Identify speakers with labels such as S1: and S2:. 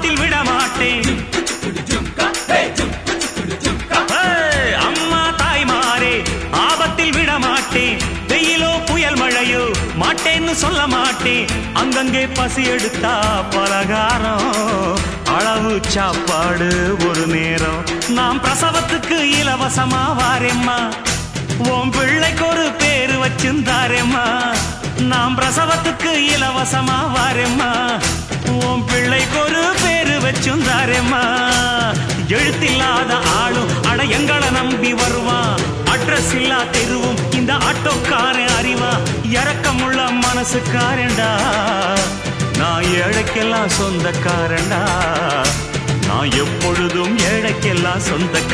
S1: ஆபத்தில் விட மாட்டேன் ஏய், அம்மா தாய்மாரே ஆபத்தில் விட மாட்டேன் வெயிலோ புயல் மழையோ மாட்டேன்னு சொல்ல மாட்டேன் அங்கங்கே பசி எடுத்தா பலகாரம் அளவு சாப்பாடு ஒரு நேரம் நாம் பிரசவத்துக்கு இலவசமா வாரேம்மா உன் பிள்ளைக்கு ஒரு பேரு வச்சிருந்தாரேம்மா நாம் பிரசவத்துக்கு இலவசமா வாரேம்மா உன் பிள்ளைக்கு ஒரு பேரு வச்சிருந்தாரேம்மா எழுத்தில்லாத ஆளும் அட எங்களை நம்பி வருவான் அட்ரஸ் இல்லா தெருவும் இந்த ஆட்டோக்காரன் அறிவா இறக்கமுள்ள மனசுக்காரன்டா நான் ஏழைக்கெல்லாம் சொந்தக்காரன்டா நான் எப்பொழுதும் ஏழைக்கெல்லாம் சொந்தக்காரன்